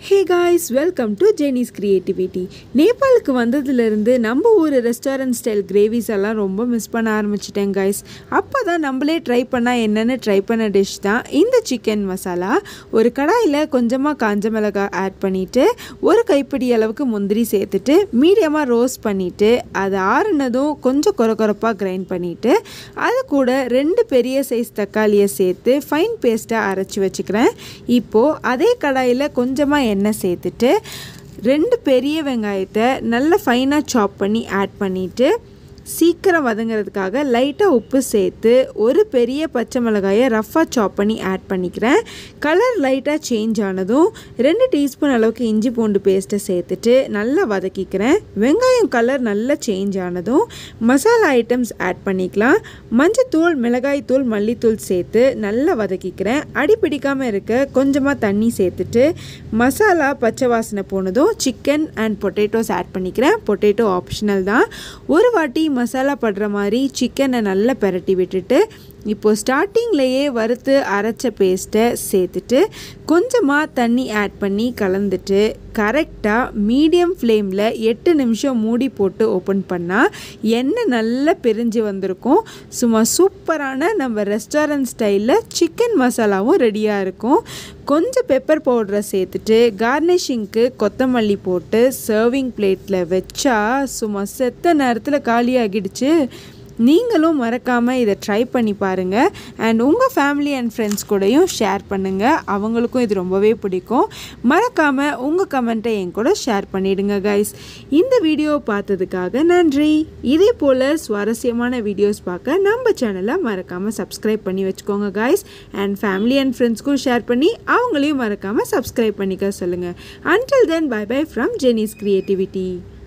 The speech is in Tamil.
hey guys welcome to Jeni's creativity நேபாளுக்கு வந்ததுலேருந்து நம்ம ஊர் ரெஸ்டாரண்ட் ஸ்டைல் கிரேவிஸ் எல்லாம் ரொம்ப மிஸ் பண்ண ஆரம்பிச்சிட்டேன் காய்ஸ் அப்போ தான் நம்மளே ட்ரை பண்ணால் என்னென்னு ட்ரை பண்ண டிஷ் தான் இந்த சிக்கன் மசாலா ஒரு கடாயில் கொஞ்சமாக காஞ்ச மிளகாய் ஆட் பண்ணிவிட்டு ஒரு கைப்பிடி அளவுக்கு முந்திரி சேர்த்துட்டு மீடியமாக ரோஸ்ட் பண்ணிவிட்டு அது ஆறுனதும் கொஞ்சம் கொர கொரப்பாக கிரைண்ட் பண்ணிவிட்டு அது கூட ரெண்டு பெரிய சைஸ் தக்காளியை சேர்த்து ஃபைன் பேஸ்ட்டாக அரைச்சி வச்சுக்கிறேன் இப்போது அதே கடாயில் கொஞ்சமாக எண்ணெய் சேர்த்துட்டு ரெண்டு பெரிய வெங்காயத்தை நல்ல ஃபைனாக சாப் பண்ணி ஆட் பண்ணிவிட்டு சீக்கிரம் வதங்கிறதுக்காக லைட்டாக உப்பு சேர்த்து ஒரு பெரிய பச்சை மிளகாயை ரஃப்பாக சாப் பண்ணி ஆட் பண்ணிக்கிறேன் கலர் லைட்டாக சேஞ்ச் ஆனதும் ரெண்டு டீஸ்பூன் அளவுக்கு இஞ்சி பூண்டு பேஸ்ட்டை சேர்த்துட்டு நல்லா வதக்கிக்கிறேன் வெங்காயம் கலர் நல்லா சேஞ்ச் ஆனதும் மசாலா ஐட்டம்ஸ் ஆட் பண்ணிக்கலாம் மஞ்சத்தூள் மிளகாய்த்தூள் மல்லித்தூள் சேர்த்து நல்லா வதக்கிக்கிறேன் அடி பிடிக்காமல் இருக்க கொஞ்சமாக தண்ணி சேர்த்துட்டு மசாலா பச்சை வாசனை போனதும் சிக்கன் அண்ட் பொட்டேட்டோஸ் ஆட் பண்ணிக்கிறேன் பொட்டேட்டோ ஆப்ஷனல் தான் ஒரு வாட்டி மசாலா படுற மாதிரி சிக்கனை நல்லா பெரட்டி விட்டுட்டு இப்போது ஸ்டார்டிங்லேயே வறுத்து அரைச்ச பேஸ்ட்டை சேர்த்துட்டு கொஞ்சமாக தண்ணி ஆட் பண்ணி கலந்துட்டு கரெக்டாக மீடியம் ஃப்ளேமில் எட்டு நிமிஷம் மூடி போட்டு ஓப்பன் பண்ணால் எண்ணெய் நல்லா பிரிஞ்சு வந்திருக்கும் சும்மா சூப்பரான நம்ம ரெஸ்டாரண்ட் ஸ்டைலில் சிக்கன் மசாலாவும் ரெடியாக இருக்கும் கொஞ்சம் பெப்பர் பவுடரை சேர்த்துட்டு கார்னிஷிங்க்கு கொத்தமல்லி போட்டு சர்விங் பிளேட்டில் வச்சா சும்மா செத்த நேரத்தில் காலியாகிடுச்சு நீங்களும் மறக்காமல் இதை ட்ரை பண்ணி பாருங்கள் அண்ட் உங்கள் ஃபேமிலி அண்ட் ஃப்ரெண்ட்ஸ் கூடயும் ஷேர் பண்ணுங்கள் அவங்களுக்கும் இது ரொம்பவே பிடிக்கும் மறக்காமல் உங்கள் கமெண்ட்டை என் கூட ஷேர் பண்ணிவிடுங்க கைஸ் இந்த வீடியோ பார்த்ததுக்காக நன்றி இதே போல் சுவாரஸ்யமான வீடியோஸ் பார்க்க நம்ம சேனலை மறக்காமல் சப்ஸ்கிரைப் பண்ணி வச்சுக்கோங்க கைஸ் அண்ட் ஃபேமிலி அண்ட் ஃப்ரெண்ட்ஸ்க்கும் ஷேர் பண்ணி அவங்களையும் மறக்காமல் சப்ஸ்கிரைப் பண்ணிக்க சொல்லுங்கள் until then bye bye from Jeni's creativity